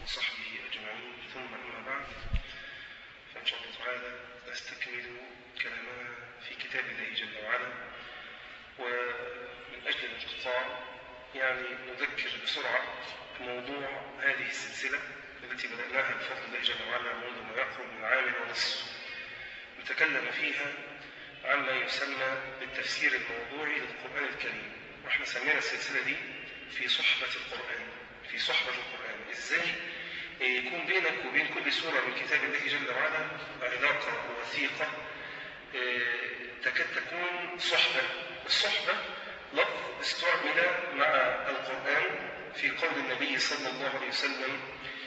وصحبه أجمعين ثم أما بعد فإن شاء الله تعالى نستكمل كلامنا في كتاب الله جل وعلا ومن أجل الانقطاع يعني نذكر بسرعة موضوع هذه السلسلة التي بدأناها بفضل الله جل وعلا منذ ما يقرب من عام ونصف نتكلم فيها عما يسمى بالتفسير الموضوعي للقرآن الكريم واحنا سمينا السلسلة دي في صحبة القرآن في صحبة القرآن ازاي يكون بينك وبين كل سورة من كتاب الله جل وعلا علاقة وثيقة تكاد تكون صحبة الصحبة لفظ استعمل مع القرآن في قول النبي صلى الله عليه وسلم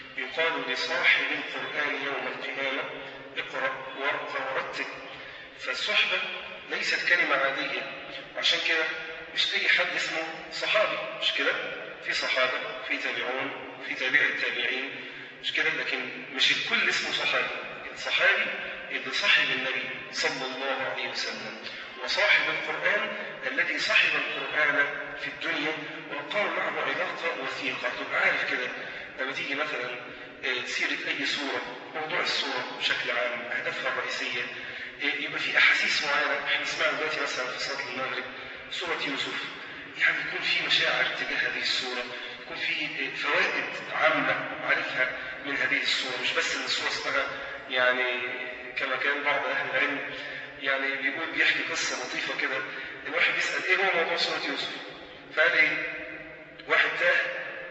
يقال لصاحب القرآن يوم القيامة اقرأ وارقى ورتب فالصحبة ليست كلمة عادية عشان كده مش أي حد اسمه صحابي مش كده في صحابة في تابعون في تابع التابعين مش كده لكن مش الكل اسمه صحابي الصحابي اللي صاحب النبي صلى الله عليه وسلم وصاحب القرآن الذي صاحب القرآن في الدنيا وقام معه علاقة وثيقة تبقى عارف كده لما تيجي مثلا سيرة أي سورة موضوع السورة بشكل عام أهدافها الرئيسية يبقى في أحاسيس معينة احنا سمعنا دلوقتي مثلا في صلاة المغرب سورة يوسف يعني يكون في مشاعر تجاه هذه السورة يكون في فوائد عامة عارفها من هذه السورة مش بس ان السورة اسمها يعني كما كان بعض أهل العلم يعني بيقول بيحكي قصة لطيفة كده الواحد بيسأل ايه هو موضوع سورة يوسف فقال ايه واحد تاه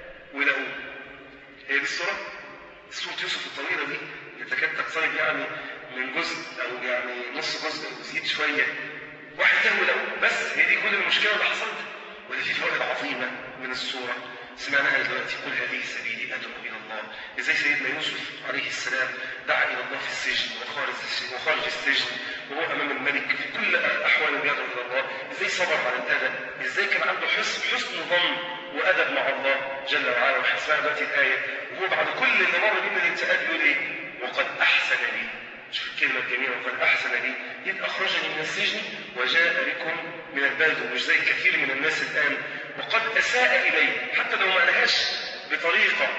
ولقوه هي دي السورة سورة يوسف الطويلة دي اللي تكاد تقترب يعني من جزء أو يعني نص جزء أو تزيد شوية واحد تاه ولقوه بس هي دي كل المشكلة اللي حصلت ولا في فوائد عظيمة من السورة سمعناها دلوقتي كل هذه سبيلي أدعو إلى الله إزاي سيدنا يوسف عليه السلام دعا إلى الله في السجن وخارج السجن وخارج السجن وهو أمام الملك في كل أحواله بيدعو إلى الله إزاي صبر على الأذى إزاي كان عنده حسن حسن ظن وأدب مع الله جل وعلا وحسبها دلوقتي الآية وهو بعد كل اللي مر بيه من الانتقاد يقول إيه وقد أحسن لي شوف الكلمة الجميلة وقد أحسن لي إذ أخرجني من السجن وجاء بكم من البلد ومش زي كثير من الناس الآن وقد أساء إلي حتى لو ما قالهاش بطريقة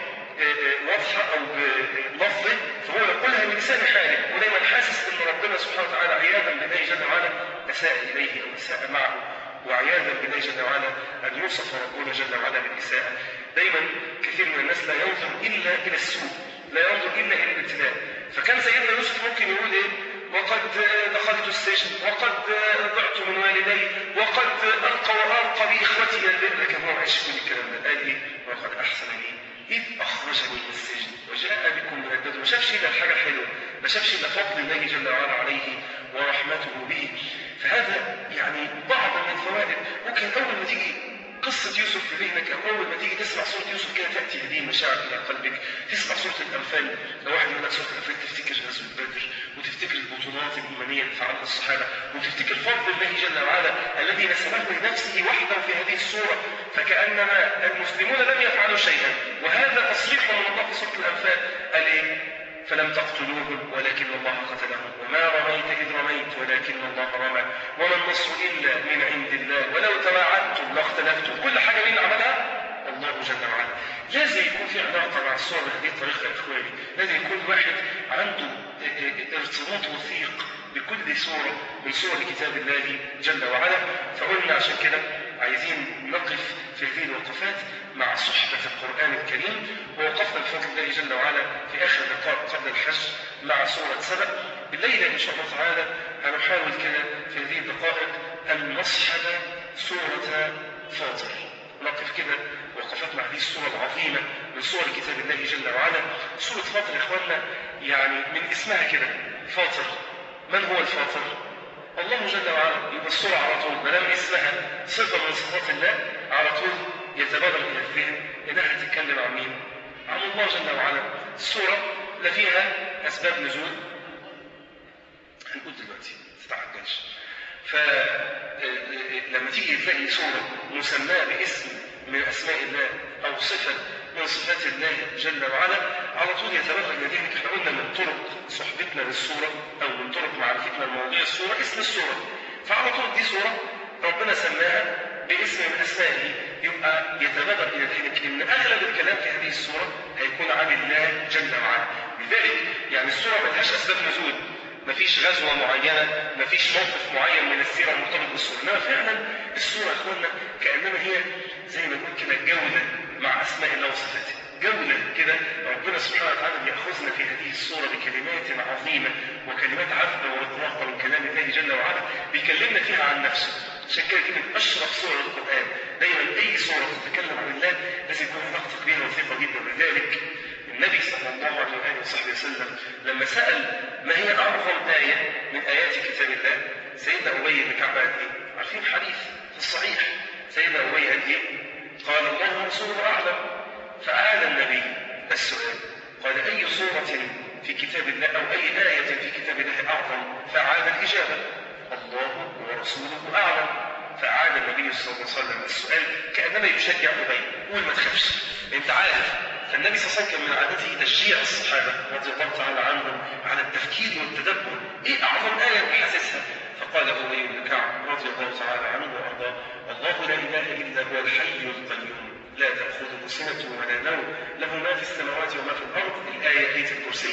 واضحة أو بلفظ فهو يقولها بلسان حاله ودايما حاسس أن ربنا سبحانه وتعالى عياذا بالله جل وعلا أساء إليه أو أساء معه وعياذا بالله جل وعلا أن يوصف ربنا جل وعلا بالإساءة دايما كثير من الناس لا ينظر إلا إلى السوء لا ينظر إلا إلى الابتلاء فكان سيدنا يوسف ممكن يقول إيه وقد دخلت السجن وقد ضعت من والدي وقد ألقى وألقى بإخوتي لكن هو ما عايش كل الكلام ده قال إيه وقد أحسن لي إذ أخرجني من السجن وجاء بكم من البدو ما شافش إلا الحاجة الحلوة ما شافش إلا فضل الله جل وعلا عليه ورحمته به فهذا يعني بعض من الفوائد ممكن أول ما تيجي قصة يوسف في ذهنك أو أول ما تيجي تسمع سورة يوسف كده تأتي هذه المشاعر إلى قلبك تسمع سورة الأنفال لو واحد يقول لك سورة الأنفال تفتكر غزوة بدر وتفتكر البطولات الإيمانية اللي فعلها الصحابة وتفتكر فضل الله جل وعلا الذي نسبه لنفسه وحده في هذه السورة فكأنما المسلمون لم يفعلوا شيئا وهذا تصريح من الله في سورة الأنفال قال إيه؟ فلم تقتلوهم ولكن الله قتلهم وما رميت إذ رميت ولكن الله رمى وما النصر إلا من عند الله ولو تواعدتم لاختلفتم كل حاجة مين عملها؟ الله جل وعلا لازم يكون في علاقة مع الصور بهذه الطريقة يا إخواني لازم يكون واحد عنده ارتباط وثيق بكل سورة من سور كتاب الله جل وعلا فقلنا عشان كده عايزين نقف في هذه الوقفات مع صحبة القرآن الكريم ووقفنا بفضل الله جل وعلا في آخر لقاء قبل الحج مع سورة سبأ الليلة إن شاء الله تعالى هنحاول كده في هذه الدقائق أن نصحب سورة فاطر نقف كده وقفات مع هذه السورة العظيمة من سور كتاب الله جل وعلا سورة فاطر يا إخواننا يعني من اسمها كده فاطر من هو الفاطر؟ الله جل وعلا يبقى السورة على طول ما دام اسمها صفة من صفات الله على طول يتبادر إلى الذهن إنها تتكلم عن مين؟ عن الله جل وعلا السورة لا فيها أسباب نزول هنقول دلوقتي ما تتعجلش فلما تيجي تلاقي سورة مسماة باسم من أسماء الله أو صفة من صفات الله جل وعلا على طول يتبادر إلى ذهنك احنا قلنا من طرق صحبتنا للسورة أو من طرق معرفتنا لمواضيع السورة اسم السورة فعلى طول دي سورة ربنا سماها باسم من أسمائه يبقى يتبادر إلى ذهنك إن أغلب الكلام في هذه السورة هيكون يكون عن الله جل وعلا لذلك يعني السورة ملهاش أسباب نزول مفيش غزوة معينة مفيش موقف معين من السيرة مرتبط بالسورة إنما فعلا السورة يا إخوانا كأنما هي زي ما نقول كده جولة مع أسماء الله وصفاته جولة كده ربنا سبحانه وتعالى بيأخذنا في هذه الصورة بكلمات عظيمة وكلمات عذبة ورقراقة من كلام الله جل وعلا بيكلمنا فيها عن نفسه عشان كده كلمة أشرف سورة القرآن دايما أي سورة تتكلم عن الله لازم يكون علاقتك بها وثيقة جدا لذلك النبي صلى الله عليه وآله وصحبه وسلم لما سأل ما هي أعظم آية من آيات كتاب الله سيدنا أبي بن كعب قال إيه؟ عارفين حديث في الصحيح سيدنا أبي قال إيه؟ قال الله ورسوله أعلم فأعاد النبي السؤال قال أي سورة في كتاب الله أو أي آية في كتاب الله أعظم فأعاد الإجابة الله ورسوله أعلم فأعاد النبي صلى الله عليه وسلم السؤال كأنما يشجع أبي قول ما تخافش أنت عارف فالنبي صلى الله عليه وسلم كان من عادته تشجيع الصحابة رضي الله تعالى عنهم على التفكير والتدبر إيه أعظم آية حاسسها فقال أبي بن كعب رضي الله تعالى عنه وأرضاه الله لا إله إلا هو الحي القيوم لا تأخذه سنة ولا نوم له ما في السماوات وما في الأرض الآية آية الكرسي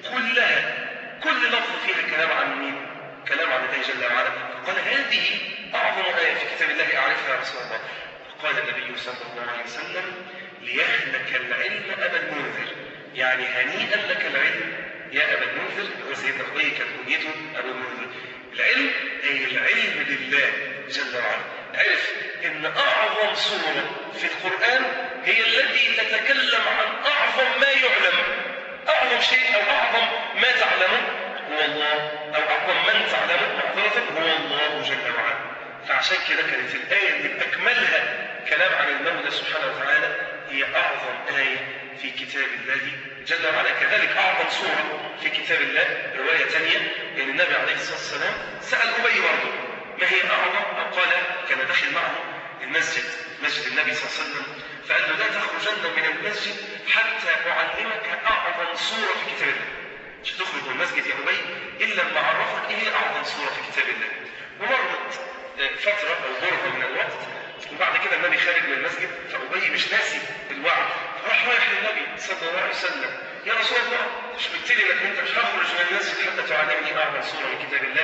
كلها كل لفظ فيها كلام عن مين؟ كلام عن الله جل وعلا قال هذه أعظم آية في كتاب الله أعرفها يا رسول الله فقال النبي صلى الله عليه وسلم ليهلك العلم أبا المنذر يعني هنيئا لك العلم يا أبا المنذر هو سيدنا أبي كان كنيته أبو المنذر العلم أي العلم بالله جل وعلا عرف ان اعظم سورة في القرآن هي التي تتكلم عن اعظم ما يعلم اعظم شيء او اعظم ما تعلمه هو الله او اعظم من تعلمه معذرة هو الله جل وعلا فعشان كده كانت الآية اللي بأكملها كلام عن المولى سبحانه وتعالى هي أعظم آية في كتاب الله جل وعلا كذلك أعظم سورة في كتاب الله رواية ثانية أن النبي عليه الصلاة والسلام سأل أبي برضه ما هي أعظم أو قال كان داخل معه المسجد مسجد النبي صلى الله عليه وسلم فقال له لا تخرجن من المسجد حتى أعلمك أعظم سورة في كتاب الله مش هتخرج من المسجد يا أبي إلا لما أعرفك إيه هي أعظم سورة في كتاب الله ومرت فترة أو غرفة من الوقت وبعد كده النبي خارج من المسجد فأبي مش ناسي الوعد فراح رايح للنبي صلى الله عليه وسلم يا رسول الله مش قلت لي انك انت مش هخرج من المسجد حتى تعلمني اعظم سوره من كتاب الله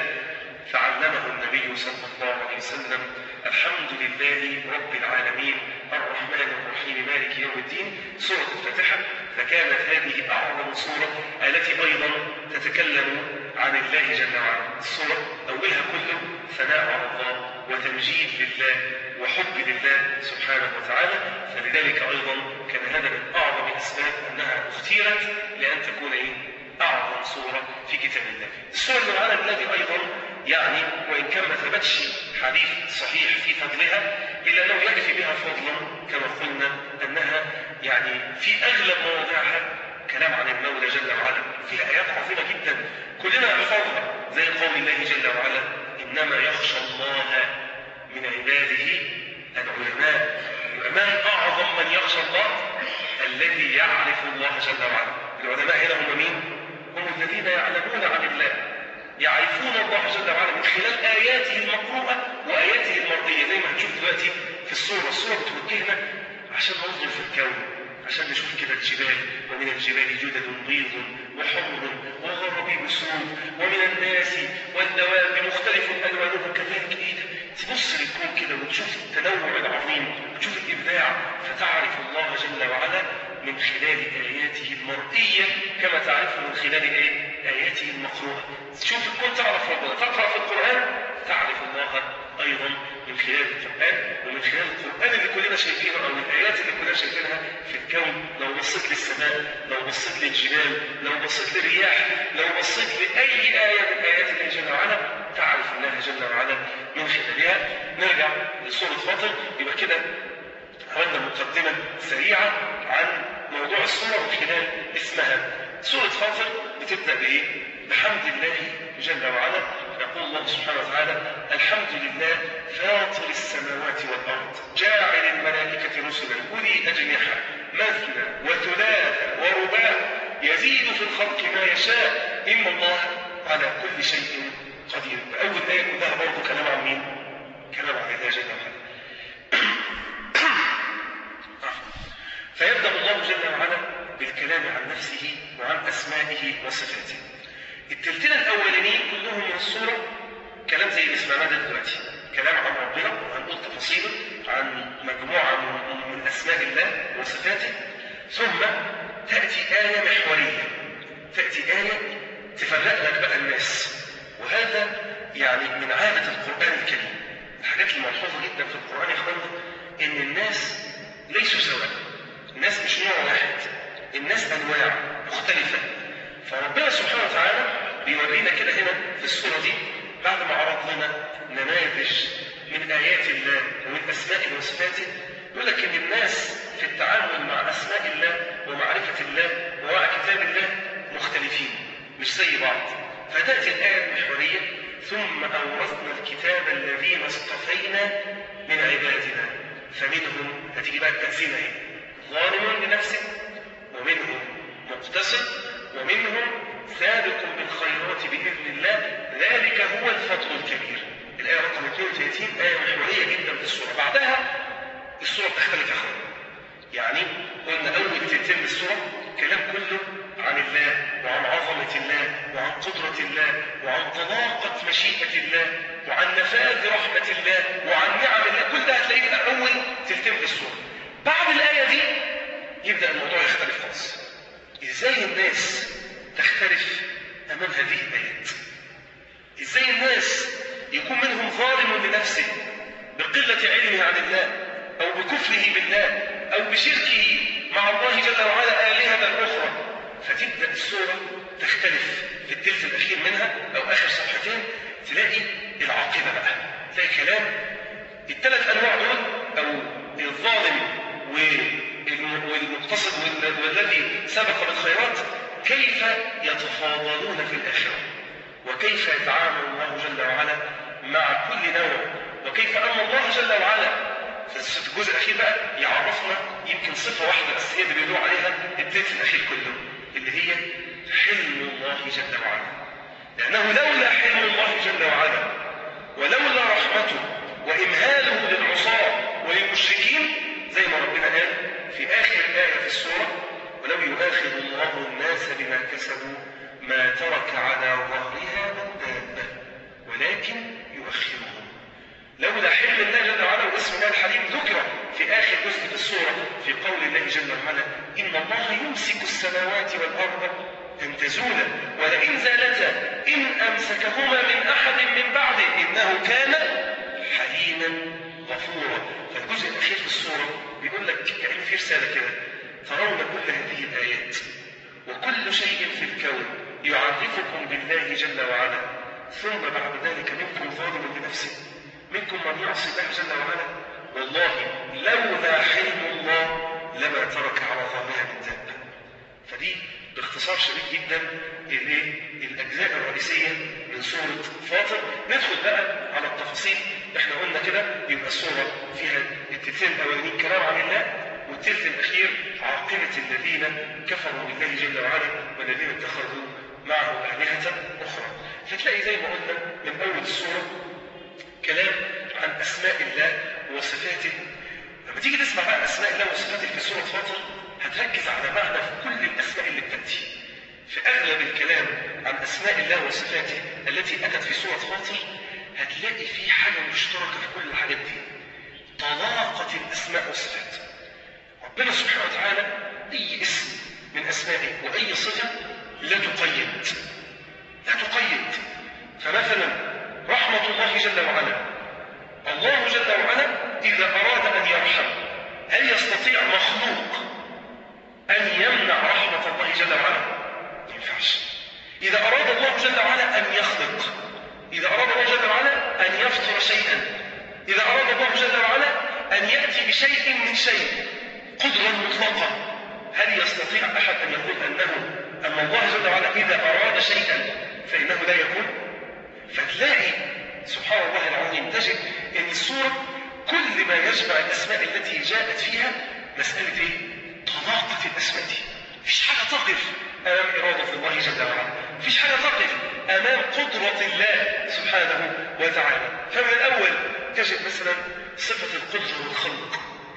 فعلمه النبي صلى الله عليه وسلم الحمد لله رب العالمين الرحمن الرحيم مالك يوم الدين سورة الفاتحة فكانت هذه أعظم سورة التي أيضا تتكلم عن الله جل وعلا السورة أولها كله ثناء على الله وتمجيد لله وحب لله سبحانه وتعالى فلذلك أيضا كان هذا من أعظم الأسباب أنها اختيرت لأن تكون إيه؟ أعظم سورة في كتاب الله السورة اللي معانا الذي أيضا يعني وإن كان ما ثبتش حديث صحيح في فضلها إلا أنه يكفي بها فضلا كما قلنا أنها يعني في أغلب مواضعها كلام عن المولى جل وعلا فيها آيات عظيمة جدا كلنا نحفظها زي قول الله جل وعلا إنما يخشى الله من عباده العلماء من أعظم من يخشى الله الذي يعرف الله جل وعلا العلماء هنا هم مين؟ هم الذين يعلمون عن الله يعرفون الله جل وعلا من خلال آياته المقروءة وآياته المرضية زي ما هنشوف دلوقتي في الصورة الصورة بتوجهنا عشان ننظر في الكون عشان نشوف كده الجبال ومن الجبال جدد بيض وحمر وغرابيب سود ومن الناس والدواب مختلف الوانها كذلك ايه ده تبص للكون كده وتشوف التنوع العظيم وتشوف الابداع فتعرف الله جل وعلا من خلال اياته المرئيه كما تعرفه من خلال ايه اياته المقروءه تشوف الكون تعرف ربنا تقرا في القران تعرف الله ايضا من خلال القرآن ومن خلال القرآن اللي كلنا شايفينه أو الآيات اللي كلنا شايفينها في الكون لو بصيت للسماء لو بصيت للجبال لو بصيت للرياح لو بصيت لأي آية من آيات الله جل وعلا تعرف الله جل وعلا من خلالها نرجع لسورة فاطر يبقى كده عملنا مقدمة سريعة عن موضوع السورة من خلال اسمها سورة فاطر بتبدأ بإيه؟ بحمد الله جل وعلا يقول الله سبحانه وتعالى الحمد لله فاطر السماوات والأرض جاعل الملائكة رسلا أولي أجنحة مثنى وثلاث ورباع يزيد في الخلق ما يشاء إن الله على كل شيء قدير أول آية كلها برضه كلام عن مين؟ كلام عن الله جل وعلا فيبدأ الله جل وعلا بالكلام عن نفسه وعن أسمائه وصفاته التلتين الأولانيين كلهم من الصورة كلام زي اللي سمعناه ده دلوقتي كلام عن ربنا هنقول تفاصيله عن مجموعة من, من أسماء الله وصفاته ثم تأتي آية محورية تأتي آية تفرق لك بقى الناس وهذا يعني من عادة القرآن الكريم الحاجات الملحوظة جدا في القرآن يا إخوانا إن الناس ليسوا سواء الناس مش نوع واحد الناس أنواع مختلفة فربنا سبحانه وتعالى بيورينا كده هنا في السورة دي بعد ما عرض لنا نماذج من آيات الله ومن أسمائه وصفاته يقول لك إن الناس في التعامل مع أسماء الله ومعرفة الله ومع كتاب الله مختلفين مش زي بعض فتأتي الآية المحورية ثم أورثنا الكتاب الذين اصطفينا من عبادنا فمنهم هتيجي بقى التقسيمة اهي ظالم لنفسه ومنهم مقتصد ومنهم سابق بالخيرات بإذن الله ذلك هو الفضل الكبير الآية رقم 32 آية محورية جدا في السورة بعدها السورة بتختلف يا أخوان يعني قلنا أول تلتين السورة كلام كله عن الله وعن عظمة الله وعن قدرة الله وعن طلاقة مشيئة الله وعن نفاذ رحمة الله وعن نعم الله كل ده هتلاقيه في أول تلتين السورة بعد الآية دي يبدأ الموضوع يختلف خالص إزاي الناس تختلف أمام هذه الآيات إزاي الناس يكون منهم ظالم لنفسه بقلة علمه عن الله أو بكفره بالله أو بشركه مع الله جل وعلا آلهة أخرى فتبدأ السورة تختلف في الثلث الأخير منها أو آخر صفحتين تلاقي العاقبة بقى تلاقي كلام الثلاث أنواع دول أو الظالم والمقتصد والذي سبق بالخيرات كيف يتفاضلون في الآخرة وكيف يتعامل الله جل وعلا مع كل نوع وكيف أن الله جل وعلا في الجزء الأخير بقى يعرفنا يمكن صفة واحدة بس هي اللي بيدور عليها الثلث الأخير كله اللي هي حلم الله جل وعلا لأنه لولا حلم الله جل وعلا ولولا رحمته وإمهاله للعصاة وللمشركين زي ما ربنا قال في آخر آية في السورة ولو يؤاخذ الله الناس بما كسبوا ما ترك على ظهرها من دابة ولكن يؤخرهم لولا حلم الله جل وعلا واسم الله الحليم ذكر في آخر جزء في السورة في قول الله جل وعلا إن الله يمسك السماوات والأرض أن تزولا ولئن زالتا إن أمسكهما من أحد من بعده إنه كان حليما غفورا فالجزء الأخير في السورة بيقول لك كأن في رسالة كده ترون كل هذه الآيات وكل شيء في الكون يعرفكم بالله جل وعلا ثم بعد ذلك منكم ظالم لنفسه منكم من يعصي الله جل وعلا والله لولا حلم الله لما ترك على ظهرها من دابة فدي باختصار شديد جدا الاجزاء الرئيسيه من سوره فاطر ندخل بقى على التفاصيل احنا قلنا كده يبقى السوره فيها التلتين الاولانيين كلام عن الله والتلت الاخير عاقبه الذين كفروا بالله جل وعلا والذين اتخذوا معه الهه اخرى فتلاقي زي ما قلنا من اول السوره كلام عن اسماء الله وصفاته لما تيجي تسمع بقى اسماء الله وصفاته في سوره فاطر هتركز على معنى في كل الاسماء اللي بتاتي في اغلب الكلام عن اسماء الله وصفاته التي اتت في سوره فاطر هتلاقي في حاجه مشتركه في كل الحاجات دي طلاقه الاسماء والصفات ربنا سبحانه وتعالى اي اسم من اسمائه واي صفه لا تقيد لا تقيد فمثلا رحمه الله جل وعلا الله جل وعلا اذا اراد ان يرحم هل يستطيع مخلوق أن يمنع رحمة الله جل وعلا ما ينفعش إذا أراد الله جل وعلا أن يخلق إذا أراد الله جل وعلا أن يفطر شيئا إذا أراد الله جل وعلا أن يأتي بشيء من شيء قدرة مطلقة هل يستطيع أحد أن يقول أنه أن الله جل وعلا إذا أراد شيئا فإنه لا يكون فتلاقي سبحان الله العظيم تجد أن السورة كل ما يجمع الأسماء التي جاءت فيها مسألة إيه؟ طلاقة الأسماء دي مفيش حاجة تقف أمام إرادة الله جل وعلا مفيش حاجة تقف أمام قدرة الله سبحانه وتعالى فمن الأول تجد مثلا صفة القدرة والخلق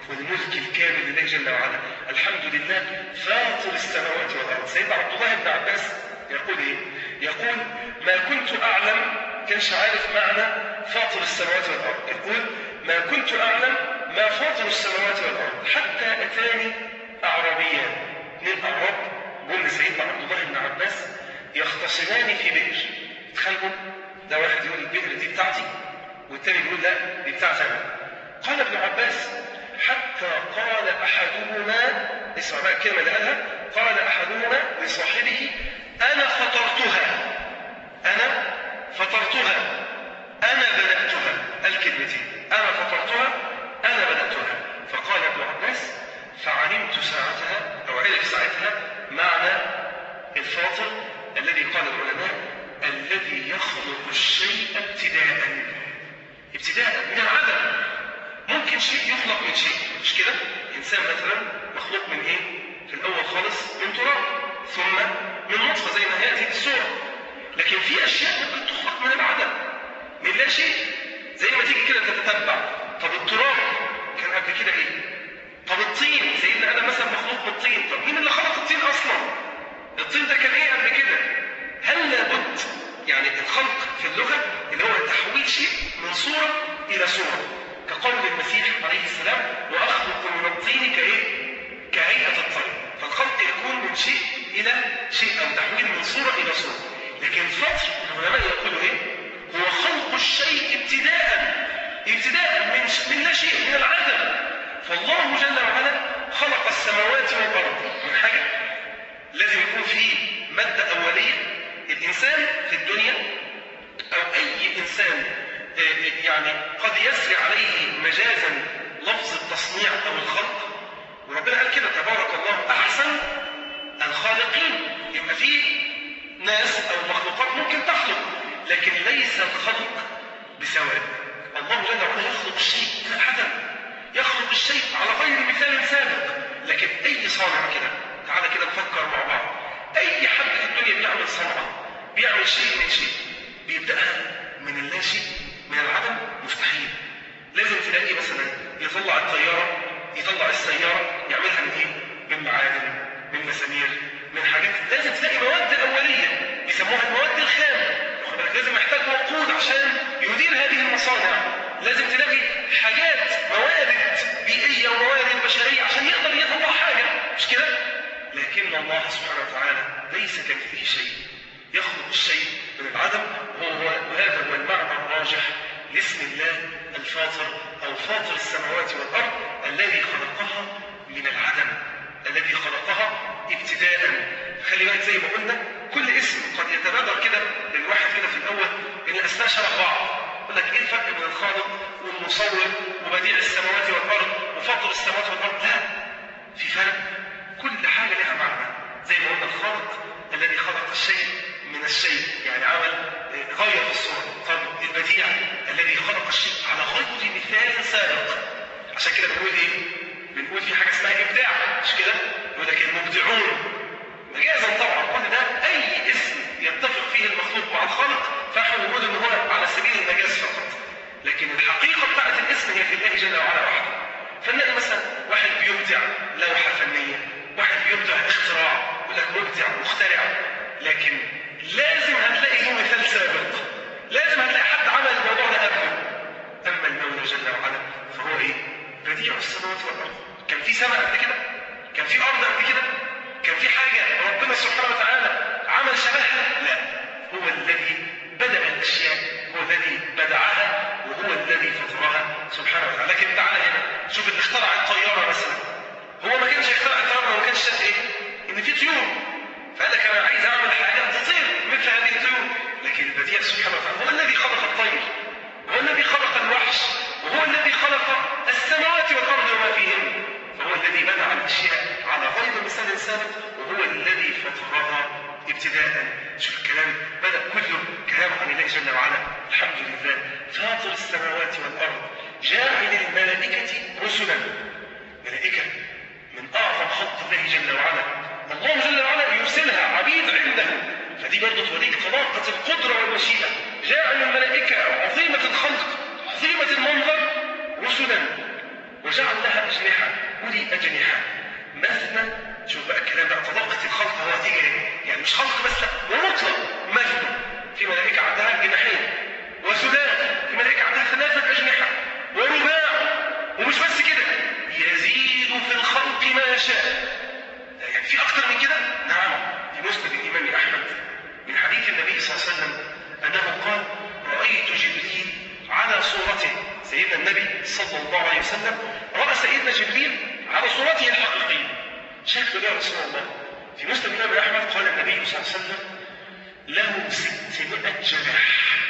والملك الكامل لله جل وعلا الحمد لله فاطر السماوات والارض سيدنا عبد الله بن عباس يقول ايه يقول ما كنت اعلم كانش عارف معنى فاطر السماوات والارض يقول ما كنت اعلم ما فاطر السماوات والارض حتى اتاني اعرابيان اثنين اعراب جم سيدنا عبد الله بن عباس يختصمان في بئر تخيلوا ده واحد يقول البئر دي بتاعتي والتاني يقول لا دي بتاعتي انا قال ابن عباس حتى قال احدهما اسمع بقى الكلمه اللي قالها قال احدهما لصاحبه انا فطرتها انا فطرتها انا بداتها الكلمتين انا فطرتها انا بداتها فقال ابن عباس فعلمت ساعتها او عرف ساعتها معنى الفاطر الذي قال العلماء الذي يخلق الشيء ابتداء ابتداء من العدم ممكن شيء يخلق من شيء مش كده انسان مثلا مخلوق من ايه في الاول خالص من تراب ثم من نطفه زي ما ياتي في السوره لكن في اشياء ممكن تخلق من العدم من لا شيء زي ما تيجي كده تتتبع طب التراب كان قبل كده ايه طب الطين سيدنا ادم مثلا مخلوق من الطين طب مين اللي خلق الطين اصلا الطين ده كان ايه قبل كده هل لابد يعني الخلق في اللغه اللي هو تحويل شيء من صوره الى صوره كقول المسيح عليه السلام واخلق من الطين كايه كهيئه الطير فالخلق يكون من شيء الى شيء او تحويل من صوره الى صوره لكن فطر العلماء يقولوا ايه هو خلق الشيء ابتداء ابتداء من من لا شيء من العدم فالله جل وعلا خلق السماوات والارض من حاجه لازم يكون في ماده اوليه الانسان في الدنيا او اي انسان يعني قد يسري عليه مجازا لفظ التصنيع او الخلق وربنا قال كده تبارك الله احسن الخالقين يبقى في ناس او مخلوقات ممكن تخلق لكن ليس الخلق بسواء الله جل وعلا يخلق الشيء من العدم يخلق الشيء على غير مثال سابق لكن اي صانع كده تعالى كده نفكر مع بعض اي حد في الدنيا بيعمل صنعه بيعمل شيء من شيء بيبداها من اللا شيء من العدم مستحيل لازم تلاقي مثلا يطلع الطياره يطلع السياره يعملها من ايه؟ من معادن من مسامير من حاجات لازم تلاقي مواد اوليه بيسموها المواد الخام لازم يحتاج وقود عشان يدير هذه المصانع لازم تلاقي حاجات موارد بيئيه وموارد بشريه عشان يقدر يطلع حاجه مش كده؟ لكن الله سبحانه وتعالى ليس كمثله شيء يخلق الشيء من العدم وهو وهذا هو المعنى الراجح لاسم الله الفاطر او فاطر السماوات والارض الذي خلقها من العدم الذي خلقها ابتداء خلي بالك زي ما قلنا كل اسم قد يتبادر كده للواحد كده في الاول ان الاسماء شبه بعض يقول لك ايه الفرق بين الخالق والمصور وبديع السماوات والارض وفاطر السماوات والارض لا في فرق كل حاجه لها معنى زي ما قلنا الخالق الذي خلق الشيء من الشيء يعني عمل غير في الصورة طب البديع الذي خلق الشيء على غير مثال سابق عشان كده بنقول ايه بنقول في حاجة اسمها ابداع مش كده يقول لك المبدعون مجازا طبعا كل ده اي اسم يتفق فيه المخلوق مع الخالق فاحنا بنقول ان هو على سبيل المجاز فقط لكن الحقيقة بتاعت الاسم هي في الله جل وعلا وحده فنلاقي مثلا واحد بيبدع لوحة فنية واحد بيبدع اختراع يقول لك مبدع مخترع لكن لازم هتلاقي له مثال سابق لازم هتلاقي حد عمل الموضوع ده قبله اما المولى جل وعلا فهو ايه بديع السماوات والارض كان في سماء قبل كده كان في ارض قبل كده كان في حاجه ربنا سبحانه وتعالى عمل شبهها لا هو الذي بدا الاشياء هو الذي بدعها وهو الذي فطرها سبحانه وتعالى لكن تعالى هنا شوف اللي اخترع الطياره مثلا هو ما كانش يخترع الطياره ما كانش شاف ايه ان في طيور فقال لك انا عايز اعمل حاجه تطير مثل هذه الطيور لكن البديع سبحانه وتعالى هو الذي خلق الطير هو الذي خلق الوحش وهو الذي خلق السماوات والارض وما فيهن فهو الذي بدع الاشياء على غير مثال سابق وهو الذي فطرها ابتداء شوف الكلام بدا كله كلام عن الله جل وعلا الحمد لله فاطر السماوات والارض جاعل الملائكه رسلا ملائكه من اعظم خلق الله جل وعلا الله جل وعلا يرسلها عبيد عنده فدي برضه توريك طلاقة القدرة والمشيئة جاعل الملائكة عظيمة الخلق عظيمة المنظر رسلا وجعل لها أجنحة أولي أجنحة مثنى شوف بقى الكلام بقى طبقة الخلق هو هتيجي يعني مش خلق بس لا ومطلق مثنى في ملائكة عندها جناحين وثلاث في ملائكة عندها ثلاثة أجنحة ورباع ومش بس كده يزيد في الخلق ما يشاء يعني في أكتر من كده؟ نعم في مسند الإمام أحمد من حديث النبي صلى الله عليه وسلم أنه قال رأيت جبريل على صورته سيدنا النبي صلى الله عليه وسلم رأى سيدنا جبريل على صورته الحقيقية شكله يا رسول الله في مسلم الإمام أحمد قال النبي صلى الله عليه وسلم له ستمائة جناح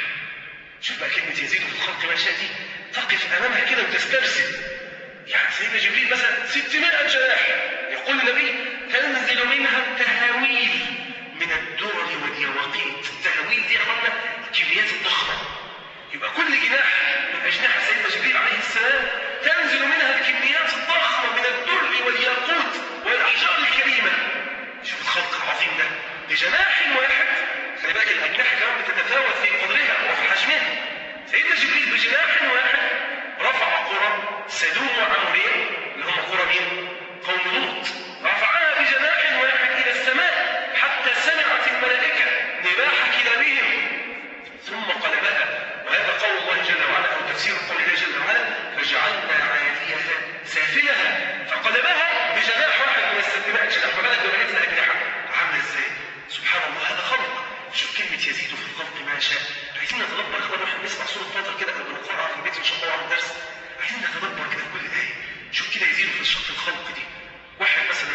شوف بقى كلمة يزيد في الخلق ما شاء دي تقف أمامها كده وتسترسل يعني سيدنا جبريل مثلا 600 جناح يقول النبي تنزل منها التهاويل من الدرر واليواقيت التهاويل دي عملنا الكميات الضخمة يبقى كل جناح من أجنحة سيدنا جبريل عليه السلام تنزل منها الكميات الضخمة من الدر والياقوت والأحجار الكريمة شوف الخلق العظيم ده بجناح واحد خلي بالك الأجنحة كمان بتتفاوت في قدرها وفي حجمها سيدنا جبريل بجناح واحد رفع قرى سدوم وعمرين اللي هم قرى مين؟ قوم لوط رفعها بجناح واحد إلى السماء حتى سمعت الملائكة نباح كلابهم ثم قلبها وهذا قول الله جل وعلا أو تفسير قول الله جل وعلا فجعلنا عاليها سافلها فقلبها بجناح واحد من السماء جناح فبلغ بقية الأجنحة عاملة إزاي؟ سبحان الله هذا خلق شوف كلمة يزيد في الخلق ما شاء عايزين نتدبر اخوان واحنا بنسمع سورة فاطر كده قبل ما نقرأها في البيت ان شاء الله على الدرس عايزين نتدبر كده في كل آية شوف كده يزيد في شرط الخلق دي واحد مثلا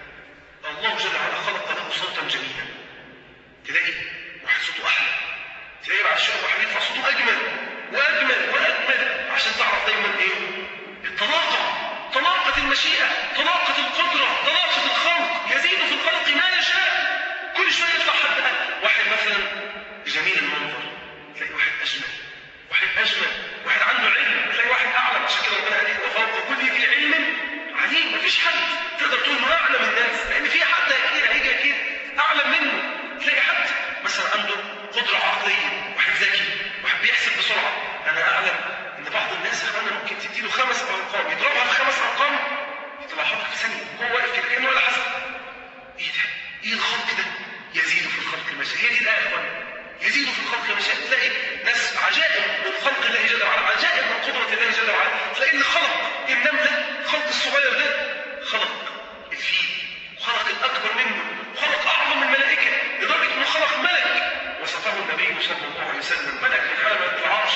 الله جل وعلا خلق له صوتا جميلا تلاقي واحد صوته احلى تلاقي بعد شويه واحد يرفع صوته اجمل واجمل واجمل عشان تعرف دايما ايه الطلاقه طلاقه المشيئه طلاقه القدره طلاقه الخلق يزيد في الخلق ما يشاء كل شويه يطلع حد واحد مثلا جميل المنظر تلاقي واحد اجمل واحد اجمل واحد عنده علم تلاقي واحد اعلم عشان كده ربنا قال ايه وفوق كل ذي علم عليم مفيش حد تقدر تقول انه اعلم الناس لان في حد اكيد هيجي اكيد اعلم منه تلاقي حد مثلا عنده قدره عقليه واحد ذكي واحد بيحسب بسرعه انا اعلم ان بعض الناس اخوانا ممكن تديله خمس ارقام يضربها في خمس ارقام يطلعها لك في ثانيه هو واقف كده كانه ولا حسب ايه ده؟ ايه الخلق ده؟ يزيد في الخلق ما شاء هي دي الايه يا اخوانا يزيد في الخلق ما شاء تلاقي ناس عجائب من خلق الله جل وعلا عجائب من قدره الله جل وعلا تلاقي اللي خلق النمله الخلق الصغير ده خلق الفيل وخلق الاكبر منه وخلق اعظم الملائكه لدرجه انه خلق ملك وصفه النبي صلى الله عليه وسلم ملك من حمله العرش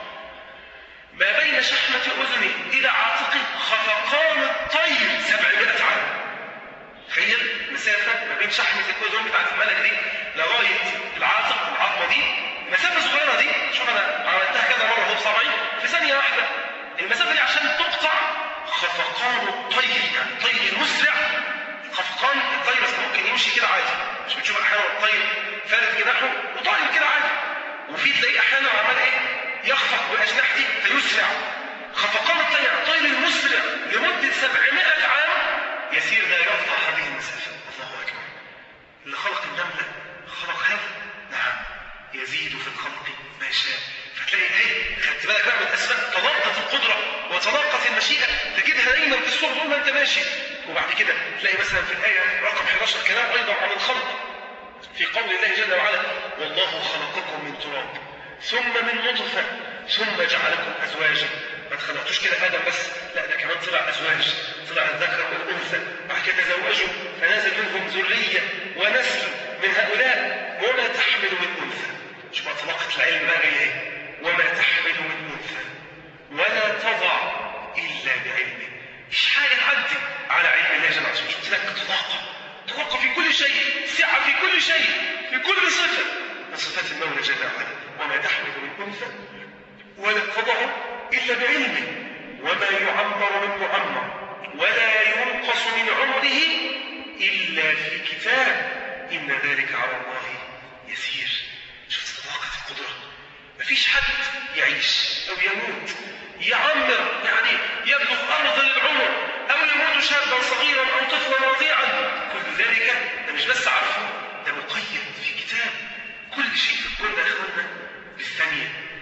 ما بين شحمة أذنه إلى عاتقه خفقان الطير 700 عام تخيل مسافة ما بين شحمة الأذن بتاعت الملك دي لغاية العاتق العظمة دي المسافة الصغيرة دي شوف أنا عملتها كذا مرة هو بصبعي في ثانية واحدة المسافة دي عشان تقطع خفقان الطير يعني الطير المسرع خفقان الطير بس ممكن يمشي كده عادي مش بتشوف أحيانا الطير فارد جناحه وطاير كده عادي وفي تلاقيه أحيانا عمال إيه يخفق بأجنحته فيسرع خفقان الطير الطير المسرع لمدة 700 عام يسير لا يقطع هذه المسافة الله أكبر اللي خلق النملة خلق هذا نعم يزيد في الخلق ما شاء فتلاقي ايه خدت بالك بقى من اسماء طلاقة القدرة وطلاقة المشيئة تجدها دايما في الصورة طول ما انت ماشي وبعد كده تلاقي مثلا في الآية رقم 11 كلام أيضا عن الخلق في قول الله جل وعلا والله خلقكم من تراب ثم من نطفة ثم جعلكم أزواجا ما تخلقتوش كده آدم بس لا ده كمان طلع أزواج طلع الذكر والأنثى بعد كده تزوجوا فنازل منهم ذرية ونسل من هؤلاء وما تحمل من أنثى شوف بقى طلاقة العلم بقى جاية إيه وما تحمل من أنثى ولا تضع إلا بعلمه مش حاجة تعدي على علم الله جل وعلا شفت لك طلاقة طلاقة في كل شيء سعة في كل شيء في كل صفة من صفات المولى جل وعلا وما تحمل من أنثى ولا تضع إلا بعلمه وما يعمر من معمر ولا ينقص من عمره إلا في كتاب إن ذلك على الله يسير شفت طلاقة القدرة مفيش حد يعيش أو يموت يعمر يعني يبلغ أرض العمر أو يموت شابا صغيرا أو طفلا رضيعا كل ذلك ده مش بس عارفه ده مقيد في كتاب كل شيء في الكون ده يا إخوانا بالثانية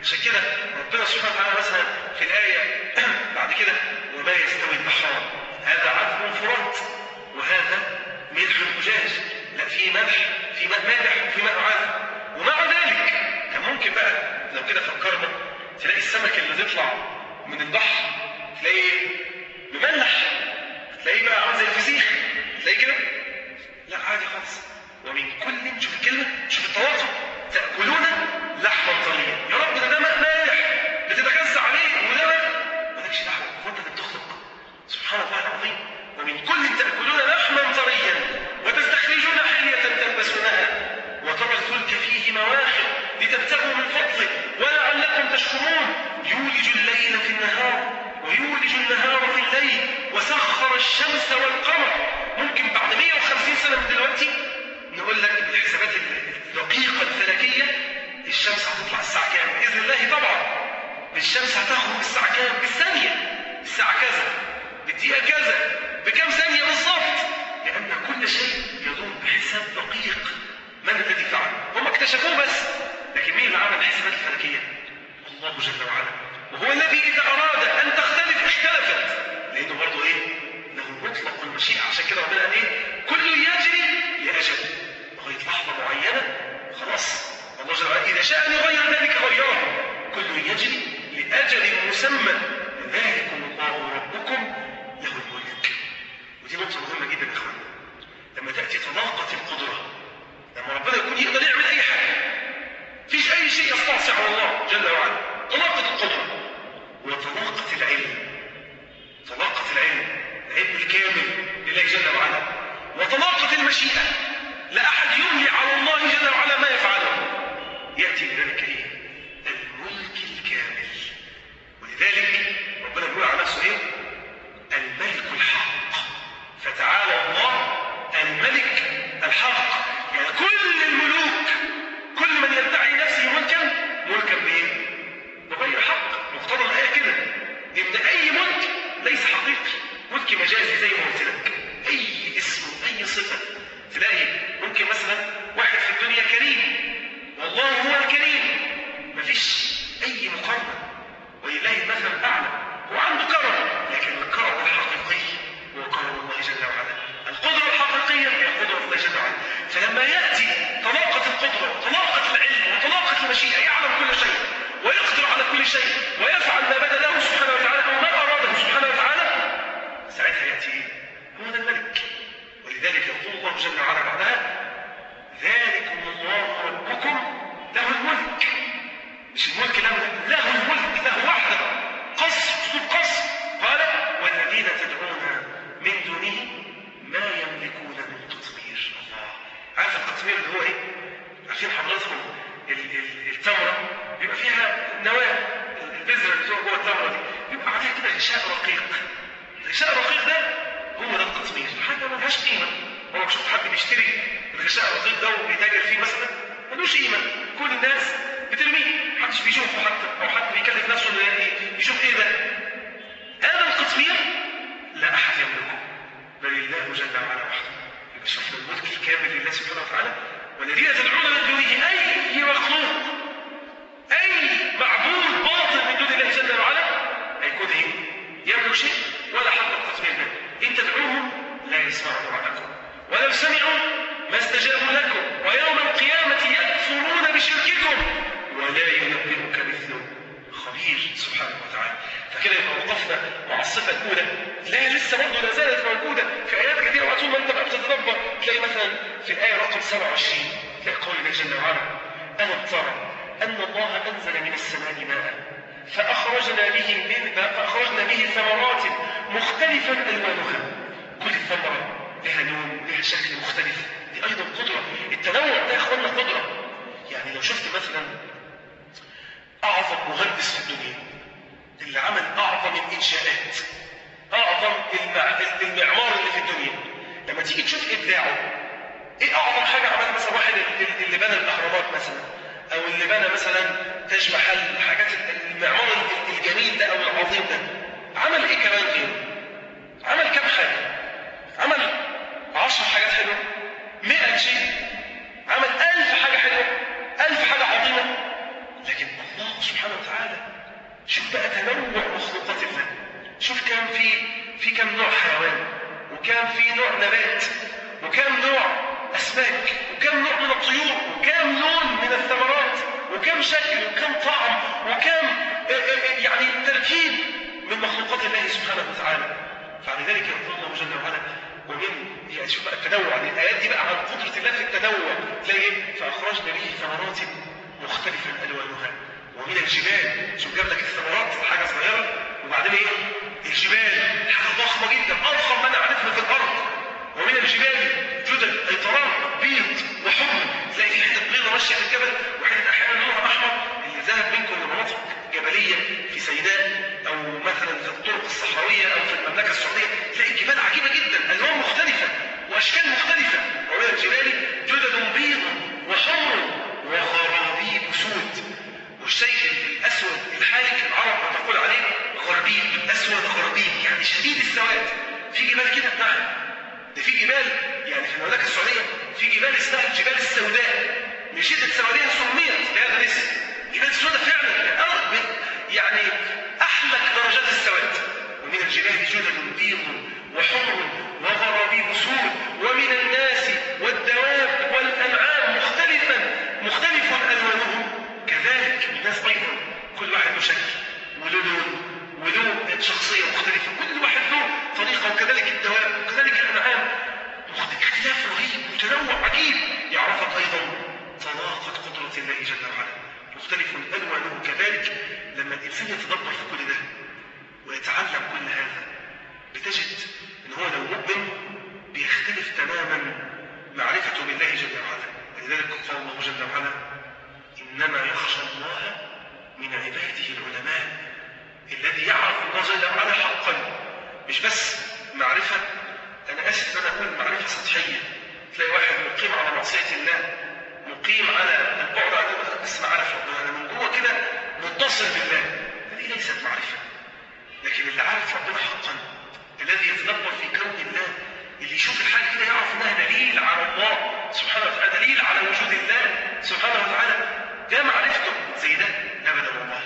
عشان كده ربنا سبحانه وتعالى مثلا في الآية بعد كده وما يستوي البحران هذا عذب فرات وهذا ملح أجاج لا في ملح في ماء مالح وفي ماء عذب ومع ذلك كان ممكن بقى لو كده فكرنا تلاقي السمك اللي تطلع من البحر تلاقيه مملح تلاقيه بقى عامل زي الفسيخ تلاقيه كده لا عادي خالص ومن كل شوف الكلمة شوف التواضع تأكلون لحما طريا يا رب ده ده ماء مالح بتتغذى عليه وده ماء مالكش دعوة هو انت اللي بتخلق سبحان الله العظيم ومن كل تأكلون لحما طريا وتستخرجون حلية تلبسونها وترى الفلك فيه مواخر لتبتغوا من فضله ولعلكم تشكرون يولج الليل في النهار ويولج النهار في الليل وسخر الشمس والقمر ممكن بعد 150 سنة من دلوقتي نقول لك بالحسابات الدقيقة الفلكية الشمس هتطلع الساعة كام؟ بإذن الله طبعا الشمس هتغرب الساعة كام؟ بالثانية الساعة كذا بالدقيقة كذا بكم ثانية بالظبط لأن كل شيء يدور بحساب دقيق من الذي فعل؟ هم اكتشفوه بس لكن مين اللي عمل الحسابات الفلكية؟ الله جل وعلا وهو الذي إذا أراد أن تختلف اختلفت لأنه برضه إيه؟ له مطلق المشيئة عشان كده ربنا قال إيه؟ كل يجري لأجل لغاية لحظة معينة خلاص الله جل وعلا إذا شاء أن يغير ذلك غيره كل يجري لأجل مسمى ذلكم الله ربكم له الملك ودي نقطة مهمة جدا يا إخوان لما تأتي طلاقة القدرة لما ربنا يكون يقدر يعمل أي حاجة فيش أي شيء يستعصي على الله جل وعلا طلاقة القدرة وطلاقة العلم طلاقة العلم العلم الكامل لله جل وعلا وطلاقة المشيئة لا أحد يملي على الله جل وعلا ما يفعله يأتي بذلك إيه؟ الملك الكامل ولذلك ربنا بيقول على نفسه إيه؟ الملك الحق فتعالى الله الملك الحق يعني كل الملوك كل من يدعي نفسه ملكا ملكا بايه؟ بغير حق مقتضى الايه كده ان اي ملك ليس حقيقي ملك مجازي زي ما قلت لك اي اسم اي صفه تلاقي ممكن مثلا واحد في الدنيا كريم والله هو الكريم مفيش اي مقارنه ولله المثل الاعلى هو عنده كرم لكن الكرم الحقيقي هو كرم الله جل وعلا القدره الحقيقيه هي قدره الله جل وعلا فلما ياتي طلاقه القدره وطلاقه العلم وطلاقه المشيئه يعلم كل شيء ويقدر على كل شيء ويفعل ما بدا له سبحانه وتعالى او ما اراده سبحانه وتعالى ساعتها ياتي ايه؟ هو ده الملك ولذلك يقول الله جل وعلا بعدها ذلكم الله ربكم له الملك مش الملك له له الملك له وحده قصر اسلوب قصر قال والذين تدعون من دونه ما يملكون من قطمير الله عارف القطمير اللي هو ايه؟ عارفين حضراتكم ال- ال- التمره بيبقى فيها نواه البذره اللي جوه جوه التمره دي بيبقى عليها كده غشاء رقيق الغشاء الرقيق ده هو ده القطمير حاجه ملهاش قيمه هو شفت حد بيشتري الغشاء الرقيق ده وبيتاجر فيه مثلا ملوش قيمه كل الناس بترميه محدش بيشوفه حتى او حد بيكلف نفسه انه يعني يشوف ايه ده هذا القطمير لا احد يملكه بل الله جل وعلا وحده يبقى شفنا الملك الكامل لله سبحانه وتعالى والذين تدعون من دونه اي مخلوق اي معبود باطل من دون الله جل وعلا هيكون ايه؟ يملك شيء ولا حتى القطمير ده ان تدعوهم لا يسمعوا دعاءكم ولو سمعوا ما استجابوا لكم ويوم القيامة يكفرون بشرككم ولا ينبئك مثله خبير سبحانه وتعالى فكده يبقى وقفنا مع الصفة الأولى لا لسه برضه لا زالت موجودة في آيات كثيرة وطول ما أنت بقى بتتدبر تلاقي مثلا في الآية رقم 27 تلاقي قول الله جل وعلا ألم ترى أن الله أنزل من السماء ماء فأخرجنا به من فأخرجنا به ثمرات مختلفا ألوانها كل ثمرة لها لون لها شكل مختلف دي أيضا قدرة التنوع ده يا إخوانا قدرة يعني لو شفت مثلا أعظم مهندس في الدنيا اللي عمل أعظم الإنشاءات أعظم المع... المعمار اللي في الدنيا لما تيجي تشوف إبداعه إيه أعظم حاجة عملها مثلا واحد اللي بنى الأهرامات مثلا أو اللي بنى مثلا تاج محل حاجات المعمار الجميل ده أو العظيم ده عمل إيه كمان غيره؟ عمل كام حاجة؟ عمل عشر حاجات حلوة مئة شيء عمل ألف حاجة حلوة ألف حاجة عظيمة لكن الله سبحانه وكام في نوع نبات وكام نوع أسماك وكم نوع من الطيور وكم لون من الثمرات وكم شكل وكم طعم وكم يعني تركيب من مخلوقات الله سبحانه وتعالى فلذلك يقول الله جل وعلا ومن يعني شوف بقى التنوع الآيات دي بقى عن قدرة الله في التنوع تلاقي ايه فأخرجنا به ثمرات مختلفة ألوانها ومن الجبال شوف جاب لك الثمرات حاجة صغيرة وبعدين ايه الجبال حاجة ضخمة جدا أضخم ما نعرفها في الأرض ومن الجبال جدد أي طراق بيض وحمر تلاقي في حتة بيضة ماشية في الجبل وحتة أحيانا لونها أحمر اللي ذهب منكم لمناطق جبلية في سيناء أو مثلا في الطرق الصحراوية أو في المملكة السعودية تلاقي الجبال عجيبة جدا ألوان مختلفة وأشكال مختلفة ومن الجبال جدد بيض وحمر وغرابيب سود والشيء الأسود الحالك العرب تقول عليه غربيب الأسود غربيب يعني شديد السواد في جبال كده نعم ده في جبال يعني في المملكة السعودية في جبال اسمها الجبال السوداء من شدة سوادها سميت بهذا الاسم جبال سوداء فعلا يعني أحلك درجات السواد ومن الجبال جدد بيض وحمر وغرابيب سود ومن الناس والدواب والأنعام مختلفا مختلف ألوانهم كذلك الناس أيضا كل واحد له شكل وله لون وله شخصية مختلفة كل واحد له طريقة وكذلك الدواب وكذلك الأنعام اختلاف رهيب وتنوع عجيب يعرفك أيضا طلاقة قدرة الله جل وعلا مختلف ألوانه كذلك لما الإنسان يتدبر في كل ده ويتعلم كل هذا بتجد ان هو لو مؤمن بيختلف تماما معرفته بالله جل وعلا ولذلك قال الله جل وعلا انما يخشى الله من عباده العلماء الذي يعرف الله جل وعلا حقا مش بس معرفة أنا آسف أن أقول معرفة سطحية تلاقي واحد مقيم على معصية الله مقيم على البعد عن الله بس معرفة ربنا من جوه كده متصل بالله هذه ليست معرفة لكن اللي عارف ربنا حقا الذي يتدبر في كون الله اللي يشوف الحاجة كده يعرف انها دليل على الله سبحانه وتعالى دليل على وجود الله سبحانه وتعالى ده معرفته زي ده ابدا والله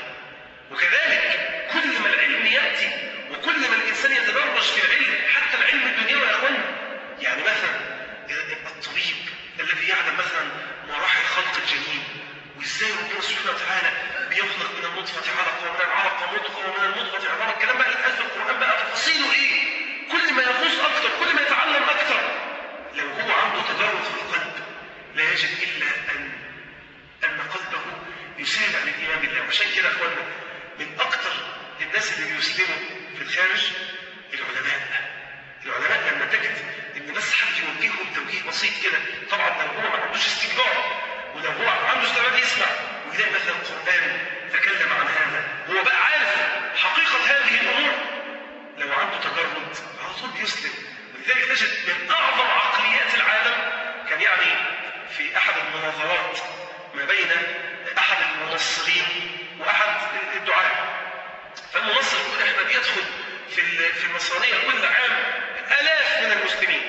وكذلك كل ما العلم ياتي وكل ما الانسان يتدرج في العلم حتى العلم الدنيوي يا اخوانا يعني مثلا الطبيب الذي يعلم مثلا مراحل خلق الجنين وازاي ربنا سبحانه وتعالى بيخلق من النطفة علقة ومن العلقة مضغة ومن المضغة عظام الكلام بقى اللي في القرآن بقى تفاصيله ايه؟ كل ما يغوص اكتر كل ما يتعلم اكتر لو هو عنده تجرد في القلب لا يجد الا ان ان قلبه يسارع للايمان بالله وعشان كده يا اخوانا من اكتر الناس اللي بيسلموا في الخارج العلماء العلماء لما تجد ان بس حد يوجههم توجيه بسيط كده طبعا لو هو ما عندوش استكبار ولو هو عنده استعداد يسمع ويلاقي مثلا القران تكلم عن هذا هو بقى عارف حقيقه هذه الامور لو عنده تجرد على طول بيسلم ولذلك تجد من اعظم عقليات العالم كان يعني في احد المناظرات ما بين احد المنصرين واحد الدعاء فالمنصر يقول احنا بيدخل في في النصرانيه كل عام الاف من المسلمين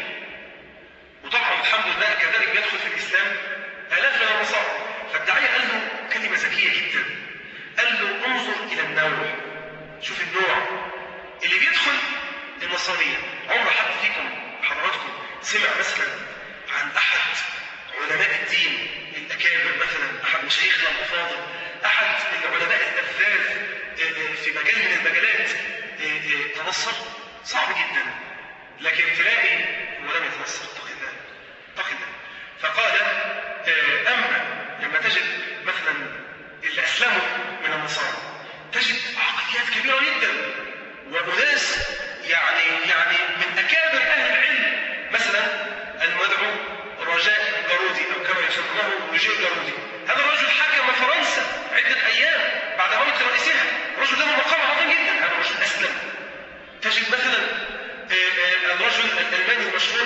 وطبعا الحمد لله كذلك بيدخل في الاسلام الاف من النصارى فالداعيه قال له كلمه ذكيه جدا قال له انظر الى النوع شوف النوع اللي بيدخل النصرانيه عمر حد فيكم حضراتكم سمع مثلا عن احد علماء الدين الاكابر مثلا احد مشايخنا الافاضل احد العلماء الافذاذ في مجال من المجالات تنصر صعب جدا لكن تلاقي ولم يتنصر اتق الله اتق الله فقال اما لما تجد مثلا اللي اسلموا من النصارى تجد عقليات كبيره جدا واناس يعني يعني من اكابر اهل العلم مثلا المدعو رجاء جارودي او كما يسمونه رجاء جارودي هذا الرجل حكم فرنسا عده ايام بعد موت رئيسها رجل له مقام عظيم جدا هذا الرجل اسلم تجد مثلا الرجل الالماني المشهور